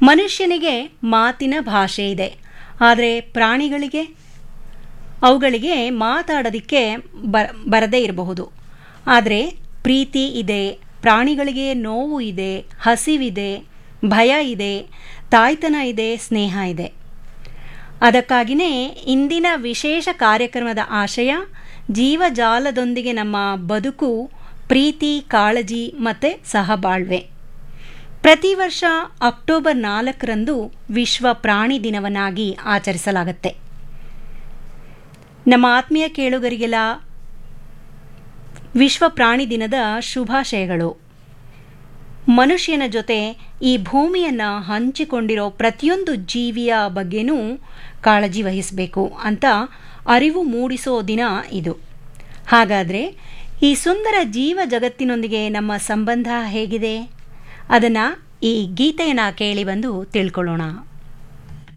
ಮನುಷ್ಯನಿಗೆ ಮಾತಿನ ಭಾಷೆ ಇದೆ ಆದರೆ ಪ್ರಾಣಿಗಳಿಗೆ ಅವುಗಳಿಗೆ ಮಾತಾಡೋದಕ್ಕೆ ಬ ಬರದೇ ಇರಬಹುದು ಆದರೆ ಪ್ರೀತಿ ಇದೆ ಪ್ರಾಣಿಗಳಿಗೆ ನೋವು ಇದೆ ಹಸಿವಿದೆ ಭಯ ಇದೆ ತಾಯ್ತನ ಇದೆ ಸ್ನೇಹ ಇದೆ ಅದಕ್ಕಾಗಿಯೇ ಇಂದಿನ ವಿಶೇಷ ಕಾರ್ಯಕ್ರಮದ ಆಶಯ ಜೀವಜಾಲದೊಂದಿಗೆ ನಮ್ಮ ಬದುಕು ಪ್ರೀತಿ ಕಾಳಜಿ ಮತ್ತು ಸಹಬಾಳ್ವೆ ಪ್ರತಿ ವರ್ಷ ಅಕ್ಟೋಬರ್ ನಾಲ್ಕರಂದು ವಿಶ್ವ ಪ್ರಾಣಿ ದಿನವನ್ನಾಗಿ ಆಚರಿಸಲಾಗುತ್ತೆ ನಮ್ಮ ಆತ್ಮೀಯ ಕೇಳುಗರಿಗೆಲ್ಲ ವಿಶ್ವ ಪ್ರಾಣಿ ದಿನದ ಶುಭಾಶಯಗಳು ಮನುಷ್ಯನ ಜೊತೆ ಈ ಭೂಮಿಯನ್ನು ಹಂಚಿಕೊಂಡಿರೋ ಪ್ರತಿಯೊಂದು ಜೀವಿಯ ಬಗ್ಗೆನೂ ಕಾಳಜಿ ವಹಿಸಬೇಕು ಅಂತ ಅರಿವು ಮೂಡಿಸೋ ದಿನ ಇದು ಹಾಗಾದರೆ ಈ ಸುಂದರ ಜೀವ ಜಗತ್ತಿನೊಂದಿಗೆ ನಮ್ಮ ಸಂಬಂಧ ಹೇಗಿದೆ ಅದನ್ನು ಈ ಗೀತೆಯನ್ನು ಕೇಳಿ ಬಂದು ತಿಳ್ಕೊಳ್ಳೋಣ